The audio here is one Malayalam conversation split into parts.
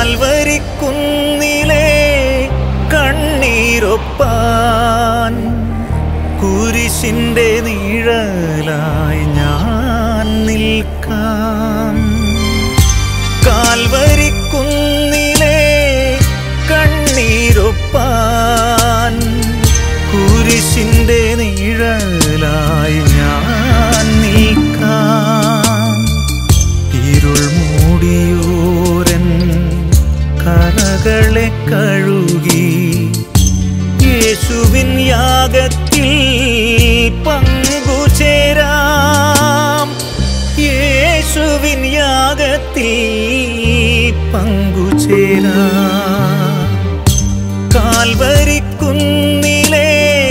കാൽവരിക്കുന്നിലെ കണ്ണീരൊപ്പാൻ കുരിശിന്റെ നിഴലായി ഞാൻ നിൽക്കാം കാൽവരിക്കുന്നിലെ കണ്ണീരൊപ്പാൻ കുരിശിന്റെ നിഴലായി ഞാൻ നിൽക്കാം ഇരുൾ മൂടിയോരൻ കറകളെ കഴുകി യേശുവിൻ യാഗത്തിൽ പങ്കുചേരാം യേശുവിൻ യാഗത്തിൽ പങ്കുചേരാം കാൽവരിക്കുന്നിലെ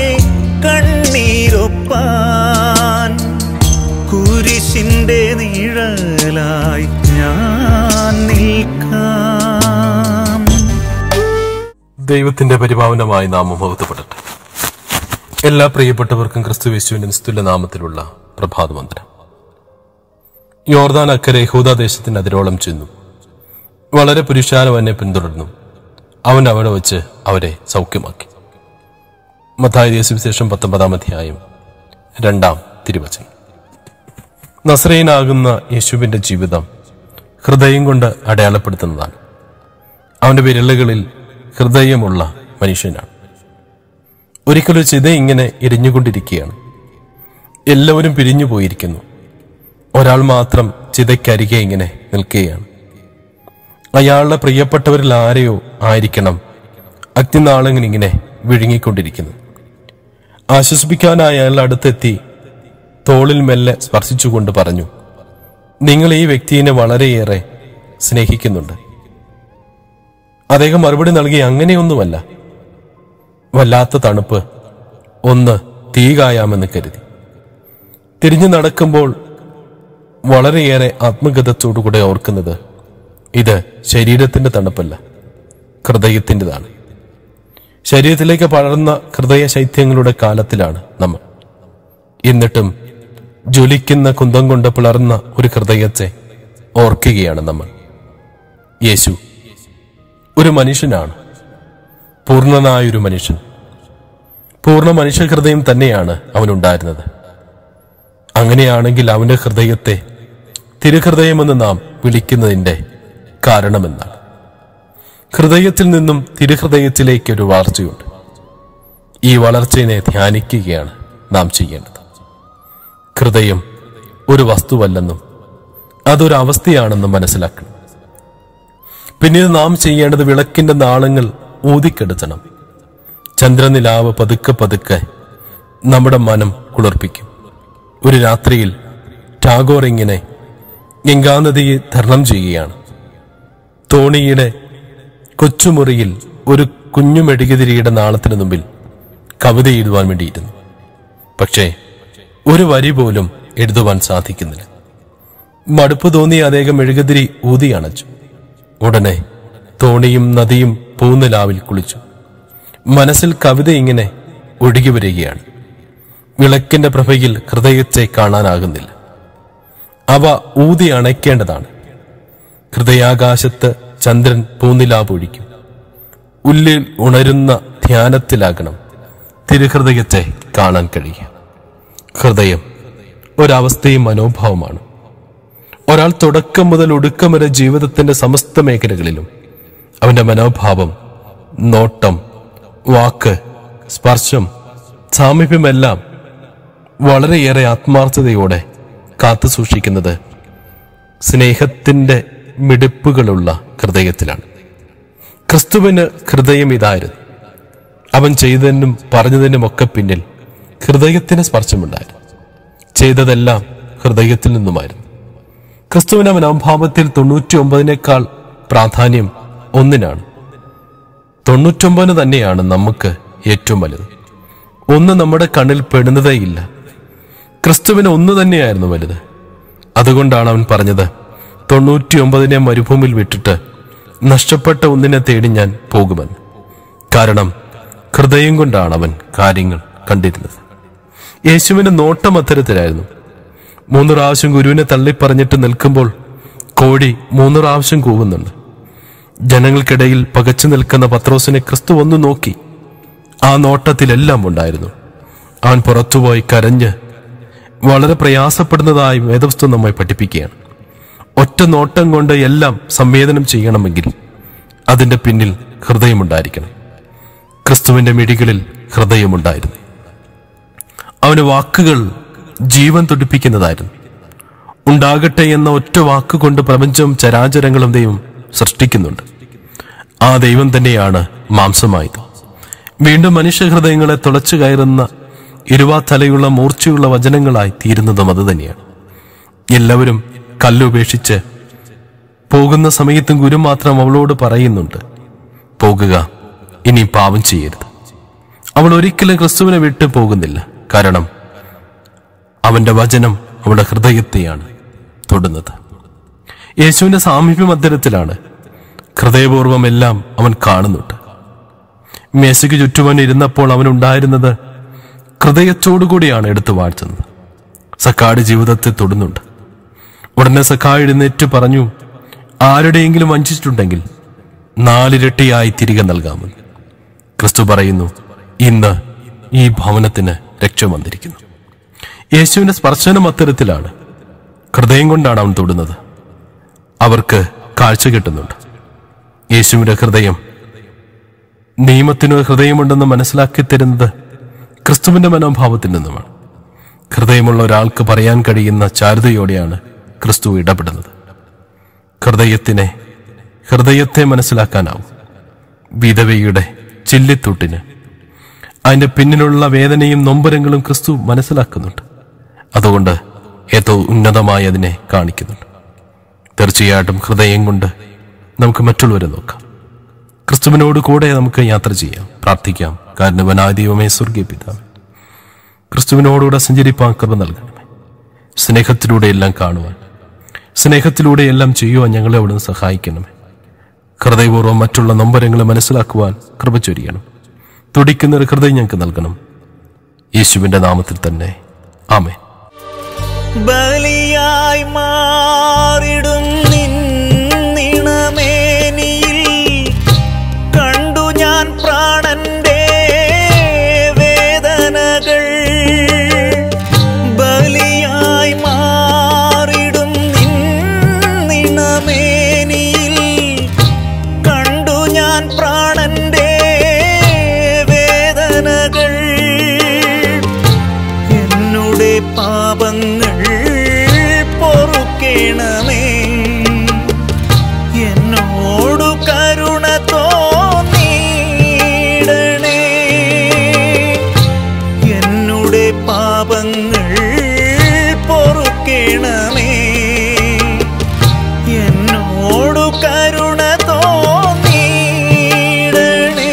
കണ്ണീരൊപ്പാൻ കുരിശിന്റെ നിഴലായി ഞാൻ നിൽക്കാം ദൈവത്തിന്റെ പരിപാവനമായി നാമം മഹത്വപ്പെടട്ടെ എല്ലാ പ്രിയപ്പെട്ടവർക്കും ക്രിസ്തുവേശുവിന്റെ നിസ്തുല്യ നാമത്തിലുള്ള പ്രഭാതവന്ദനം യോർദാൻ അക്കരെ യഹൂദാദേശത്തിന് അതിരോളം ചെന്നു വളരെ പുരുഷാരം എന്നെ പിന്തുടർന്നു അവൻ അവിടെ വച്ച് അവരെ സൗഖ്യമാക്കി മത്തായ സുവിശേഷം പത്തൊമ്പതാം അധ്യായം രണ്ടാം തിരുവചനം നസ്രയനാകുന്ന യേശുവിന്റെ ജീവിതം ഹൃദയം കൊണ്ട് അടയാളപ്പെടുത്തുന്നതാണ് അവന്റെ വിരലുകളിൽ ഹൃദയമുള്ള മനുഷ്യനാണ് ഒരിക്കലൊരു ചിത ഇങ്ങനെ എരിഞ്ഞുകൊണ്ടിരിക്കുകയാണ് എല്ലാവരും പിരിഞ്ഞു പോയിരിക്കുന്നു ഒരാൾ മാത്രം ചിതയ്ക്കരികെ ഇങ്ങനെ നിൽക്കുകയാണ് അയാളുടെ പ്രിയപ്പെട്ടവരിൽ ആരെയോ ആയിരിക്കണം അഗ്നിനാളങ്ങനെ ഇങ്ങനെ വിഴുങ്ങിക്കൊണ്ടിരിക്കുന്നു ആശ്വസിപ്പിക്കാനായി അയാൾ അടുത്തെത്തി തോളിൽ മെല്ലെ സ്പർശിച്ചുകൊണ്ട് പറഞ്ഞു നിങ്ങൾ ഈ വ്യക്തിയെ വളരെയേറെ സ്നേഹിക്കുന്നുണ്ട് അദ്ദേഹം മറുപടി നൽകി അങ്ങനെയൊന്നുമല്ല വല്ലാത്ത തണുപ്പ് ഒന്ന് തീ കായാമെന്ന് കരുതി തിരിഞ്ഞു നടക്കുമ്പോൾ വളരെയേറെ ആത്മഗതത്തോടുകൂടെ ഓർക്കുന്നത് ഇത് ശരീരത്തിന്റെ തണുപ്പല്ല ഹൃദയത്തിൻ്റെതാണ് ശരീരത്തിലേക്ക് പടർന്ന ഹൃദയ ശൈത്യങ്ങളുടെ കാലത്തിലാണ് നമ്മൾ എന്നിട്ടും ജ്വലിക്കുന്ന കുന്തം കൊണ്ട് പിളർന്ന ഒരു ഹൃദയത്തെ ഓർക്കുകയാണ് നമ്മൾ യേശു ഒരു മനുഷ്യനാണ് പൂർണ്ണനായൊരു മനുഷ്യൻ പൂർണ്ണ മനുഷ്യ ഹൃദയം തന്നെയാണ് അവനുണ്ടായിരുന്നത് അങ്ങനെയാണെങ്കിൽ അവന്റെ ഹൃദയത്തെ തിരുഹൃദയമെന്ന് നാം വിളിക്കുന്നതിന്റെ കാരണമെന്നാണ് ഹൃദയത്തിൽ നിന്നും തിരുഹൃദയത്തിലേക്ക് ഒരു വളർച്ചയുണ്ട് ഈ വളർച്ചയെ ധ്യാനിക്കുകയാണ് നാം ചെയ്യേണ്ടത് ഹൃദയം ഒരു വസ്തുവല്ലെന്നും അതൊരു അവസ്ഥയാണെന്നും മനസ്സിലാക്കണം പിന്നീട് നാം ചെയ്യേണ്ടത് വിളക്കിന്റെ നാളങ്ങൾ ഊതിക്കെടുത്തണം ചന്ദ്രനിലാവ് പതുക്കെ പതുക്കെ നമ്മുടെ മനം കുളിർപ്പിക്കും ഒരു രാത്രിയിൽ ടാഗോർ ഇങ്ങനെ ഗംഗാനദിയെ തരണം ചെയ്യുകയാണ് തോണിയുടെ കൊച്ചുമുറിയിൽ ഒരു കുഞ്ഞു മെഴുകുതിരിയുടെ നാളത്തിന് മുമ്പിൽ കവിത എഴുതുവാൻ വേണ്ടിയിരുന്നു പക്ഷേ ഒരു വരി പോലും എഴുതുവാൻ സാധിക്കുന്നില്ല മടുപ്പ് തോന്നിയ അദ്ദേഹം മെഴുകുതിരി ഊതി അണച്ചു ഉടനെ തോണിയും നദിയും പൂനിലാവിൽ കുളിച്ചു മനസ്സിൽ കവിത ഇങ്ങനെ ഒഴുകി വരികയാണ് വിളക്കിന്റെ പ്രഭയിൽ ഹൃദയത്തെ കാണാനാകുന്നില്ല അവ ഊതി അണയ്ക്കേണ്ടതാണ് ഹൃദയാകാശത്ത് ചന്ദ്രൻ പൂനിലാവ് ഒഴിക്കും ഉള്ളിൽ ഉണരുന്ന ധ്യാനത്തിലാകണം തിരുഹൃദയത്തെ കാണാൻ കഴിയുക ഹൃദയം ഒരവസ്ഥയും മനോഭാവമാണ് ഒരാൾ തുടക്കം മുതൽ ഒടുക്കം വരെ ജീവിതത്തിന്റെ സമസ്ത മേഖലകളിലും അവന്റെ മനോഭാവം നോട്ടം വാക്ക് സ്പർശം സാമീപ്യമെല്ലാം വളരെയേറെ ആത്മാർത്ഥതയോടെ കാത്തു സൂക്ഷിക്കുന്നത് സ്നേഹത്തിന്റെ മിടിപ്പുകളുള്ള ഹൃദയത്തിലാണ് ക്രിസ്തുവിന് ഹൃദയം ഇതായിരുന്നു അവൻ ചെയ്തതിനും പറഞ്ഞതിനുമൊക്കെ പിന്നിൽ ഹൃദയത്തിന് സ്പർശമുണ്ടായിരുന്നു ചെയ്തതെല്ലാം ഹൃദയത്തിൽ നിന്നുമായിരുന്നു ക്രിസ്തുവിന്റെ മനോഭാവത്തിൽ തൊണ്ണൂറ്റി ഒമ്പതിനേക്കാൾ പ്രാധാന്യം ഒന്നിനാണ് തൊണ്ണൂറ്റൊമ്പത് തന്നെയാണ് നമുക്ക് ഏറ്റവും വലുത് ഒന്ന് നമ്മുടെ കണ്ണിൽ പെടുന്നതേയില്ല ക്രിസ്തുവിന് ഒന്ന് തന്നെയായിരുന്നു വലുത് അതുകൊണ്ടാണ് അവൻ പറഞ്ഞത് തൊണ്ണൂറ്റിയൊമ്പതിനെ മരുഭൂമിയിൽ വിട്ടിട്ട് നഷ്ടപ്പെട്ട ഒന്നിനെ തേടി ഞാൻ പോകുമെന്ന് കാരണം ഹൃദയം കൊണ്ടാണ് അവൻ കാര്യങ്ങൾ കണ്ടിരുന്നത് യേശുവിന്റെ നോട്ടം അത്തരത്തിലായിരുന്നു മൂന്ന് പ്രാവശ്യം ഗുരുവിനെ തള്ളിപ്പറഞ്ഞിട്ട് നിൽക്കുമ്പോൾ കോഴി മൂന്ന് പ്രാവശ്യം കൂവുന്നുണ്ട് ജനങ്ങൾക്കിടയിൽ പകച്ചു നിൽക്കുന്ന പത്രോസിനെ ക്രിസ്തു ഒന്ന് നോക്കി ആ നോട്ടത്തിലെല്ലാം ഉണ്ടായിരുന്നു അവൻ പുറത്തുപോയി കരഞ്ഞ് വളരെ പ്രയാസപ്പെടുന്നതായി വേദവസ്തു നമ്മെ പഠിപ്പിക്കുകയാണ് ഒറ്റ നോട്ടം കൊണ്ട് എല്ലാം സംവേദനം ചെയ്യണമെങ്കിൽ അതിന്റെ പിന്നിൽ ഹൃദയമുണ്ടായിരിക്കണം ക്രിസ്തുവിന്റെ മിഴികളിൽ ഹൃദയമുണ്ടായിരുന്നു അവന് വാക്കുകൾ ജീവൻ തുടിപ്പിക്കുന്നതായിരുന്നു ഉണ്ടാകട്ടെ എന്ന ഒറ്റ വാക്കുകൊണ്ട് പ്രപഞ്ചവും ചരാചരങ്ങളും ദൈവം സൃഷ്ടിക്കുന്നുണ്ട് ആ ദൈവം തന്നെയാണ് മാംസമായത് വീണ്ടും മനുഷ്യഹൃദയങ്ങളെ തുളച്ചു കയറുന്ന ഇരുവാത്തലയുള്ള മൂർച്ചയുള്ള വചനങ്ങളായി തീരുന്നതും അത് തന്നെയാണ് എല്ലാവരും കല്ലുപേക്ഷിച്ച് പോകുന്ന സമയത്തും ഗുരു മാത്രം അവളോട് പറയുന്നുണ്ട് പോകുക ഇനി പാപം ചെയ്യരുത് അവൾ ഒരിക്കലും ക്രിസ്തുവിനെ വിട്ടു പോകുന്നില്ല കാരണം അവന്റെ വചനം അവളുടെ ഹൃദയത്തെയാണ് തൊടുന്നത് യേശുവിന്റെ സാമീപ്യ മധ്യത്തിലാണ് ഹൃദയപൂർവം എല്ലാം അവൻ കാണുന്നുണ്ട് മേശയ്ക്ക് ചുറ്റുമൻ ഇരുന്നപ്പോൾ അവനുണ്ടായിരുന്നത് ഹൃദയത്തോടുകൂടിയാണ് എടുത്തു വാഴ്ത്തുന്നത് സക്കാട് ജീവിതത്തെ തൊടുന്നുണ്ട് ഉടനെ സക്കാട് എഴുന്നേറ്റ് പറഞ്ഞു ആരുടെയെങ്കിലും വഞ്ചിച്ചിട്ടുണ്ടെങ്കിൽ നാലിരട്ടിയായി തിരികെ നൽകാമെന്ന് ക്രിസ്തു പറയുന്നു ഇന്ന് ഈ ഭവനത്തിന് രക്ഷ വന്നിരിക്കുന്നു യേശുവിന്റെ സ്പർശനം അത്തരത്തിലാണ് ഹൃദയം കൊണ്ടാണ് അവൻ തൊടുന്നത് അവർക്ക് കാഴ്ച കിട്ടുന്നുണ്ട് യേശുവിന്റെ ഹൃദയം നിയമത്തിന് ഹൃദയമുണ്ടെന്ന് മനസ്സിലാക്കി തരുന്നത് ക്രിസ്തുവിന്റെ മനോഭാവത്തിൽ നിന്നുമാണ് ഹൃദയമുള്ള ഒരാൾക്ക് പറയാൻ കഴിയുന്ന ചാരുതയോടെയാണ് ക്രിസ്തു ഇടപെടുന്നത് ഹൃദയത്തിനെ ഹൃദയത്തെ മനസ്സിലാക്കാനാവും വിധവയുടെ ചില്ലിത്തൂട്ടിന് അതിന്റെ പിന്നിലുള്ള വേദനയും നൊമ്പരങ്ങളും ക്രിസ്തു മനസ്സിലാക്കുന്നുണ്ട് അതുകൊണ്ട് ഏറ്റവും ഉന്നതമായി അതിനെ കാണിക്കുന്നുണ്ട് തീർച്ചയായിട്ടും ഹൃദയം കൊണ്ട് നമുക്ക് മറ്റുള്ളവരെ നോക്കാം ക്രിസ്തുവിനോട് കൂടെ നമുക്ക് യാത്ര ചെയ്യാം പ്രാർത്ഥിക്കാം കാരണവനായ ദൈവമേ സ്വർഗീയ പിതാവ് ക്രിസ്തുവിനോടുകൂടെ സഞ്ചരിപ്പാൻ കൃപ നൽകണമേ സ്നേഹത്തിലൂടെ എല്ലാം കാണുവാൻ സ്നേഹത്തിലൂടെ എല്ലാം ചെയ്യുവാൻ ഞങ്ങളെ അവിടുന്ന് സഹായിക്കണമേ ഹൃദയപൂർവ്വം മറ്റുള്ള നൊമ്പരങ്ങളെ മനസ്സിലാക്കുവാൻ കൃപ ചൊരിയണം തുടിക്കുന്ന ഒരു ഹൃദയം ഞങ്ങൾക്ക് നൽകണം യേശുവിന്റെ നാമത്തിൽ തന്നെ ആമേ ബലിയായി മാറിടും നിന്നിണമേനിയിൽ കണ്ടു ഞാൻ പ്രാണന്റെ വേദനകൾ ബലിയായി മാറിടും നിന്നിണമേനിയിൽ കണ്ടു ഞാൻ പ്രാണന്റെ വേദനകൾ എന്നുടെ പാപങ്ങൾ പൊറുക്കേണമേ എന്നോടു കരുണ തോന്നിയിടണേ എന്നുടെ പാപങ്ങൾ പൊറുക്കേണമേ എന്നോടു കരുണ തോന്നിയിടണേ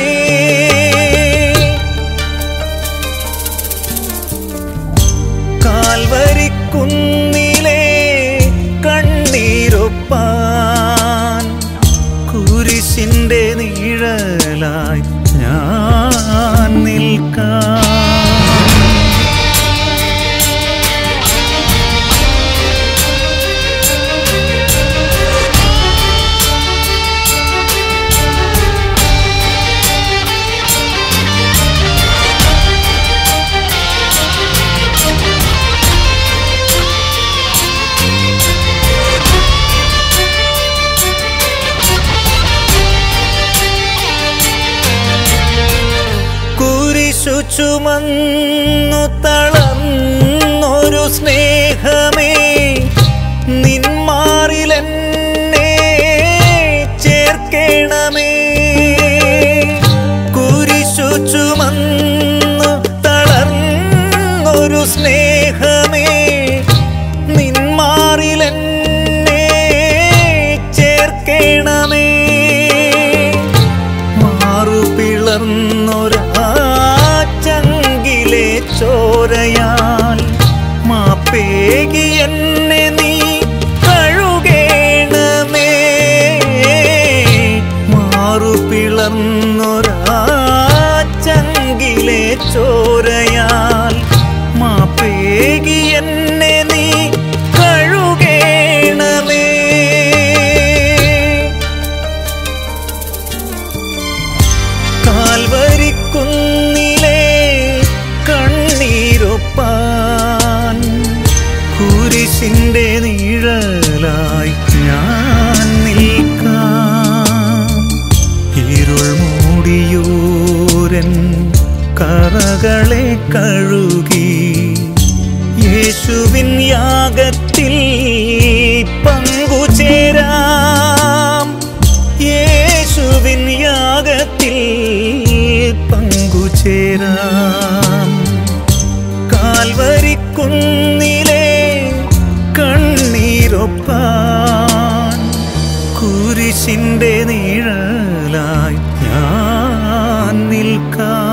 കാൽവരിക്കുന്നിലെ കണ്ണീരൊപ്പാൻ കുരിശിന്റെ നീഴലായി ഞാൻ നിൽക്കാം കുരിശു ചുമന്നു തളർന്നൊരു സ്നേഹമേ നിന്മാറിലെന്നെ ചേർക്കണമേ കുരിശു ചുമന്നു തളർന്നൊരു സ്നേഹമേ നിന്മാറിലെന്നെ ചേർക്കണമേ മാറു പിളർന്നൊരാ ചങ്കിലെ ചോരയ കുരിശിന്റെ നിഴലായി ഞാൻ നിൽക്കാം ഇരുൾ മൂടിയൂരൻ കറകളെ കഴുകി യേശുവിൻ യാഗത്തിൽ പങ്കുചേരാം യേശുവിൻ യാഗത്തിൽ പങ്കുചേരാം കാൽവരിക്കുന്നിലെ കണ്ണീരൊപ്പാൻ കുരിശിന്റെ നിഴലായി ഞാൻ നിൽക്കാം